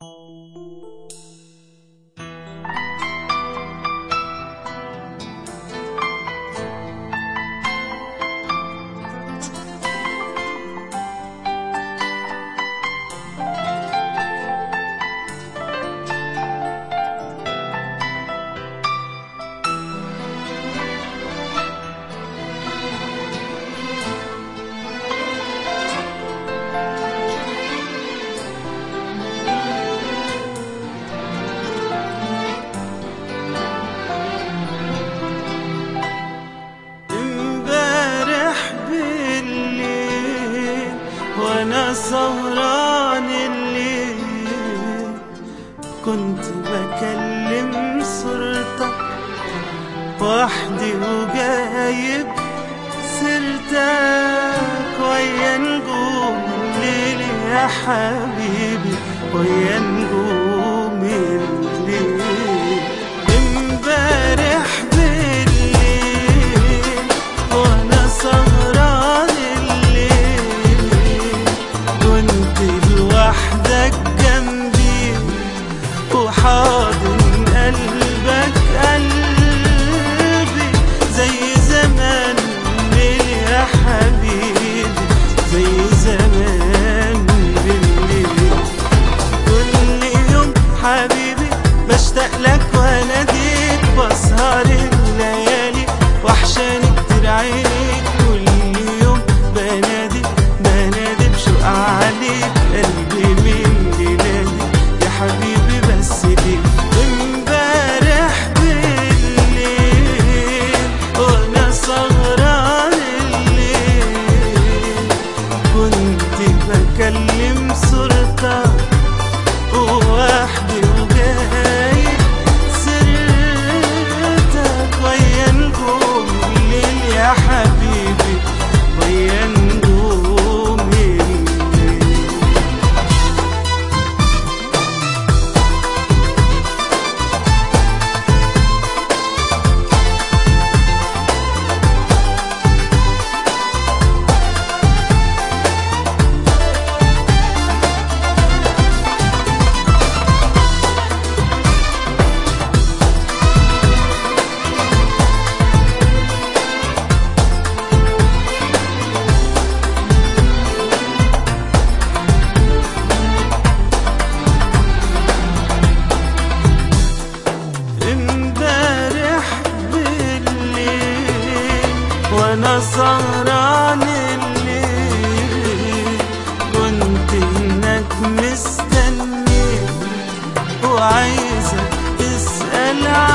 امبارح بالليل وانا سهران الليل كنت بكلم صورتك وحدي وجايب سيرتك ويا نجوم الليل يا حبيبي ويا نجوم الليل امبارح بالليل وانا سهران الليل كنت لوحدك جنبي وحاضن قلبك قلبي زي زمان الليل يا حبيبي زي زمان بالليل كل يوم حبيبي بشتاق لك واناديك بسهر الليالي وحشاني كتير عينيك كل يوم بنادي بنادي بشوق عليك قلبي من ليلادي يا حبيبي بس ليك امبارح بالليل وانا سهران الليل كنت بكلم صورتك وحدي وجايب سيرتك ويا نجوم الليل يا حبيبي ويا نجوم الليل امبارح بالليل وانا سهران الليل كنت هناك مستني وعايزك تسأل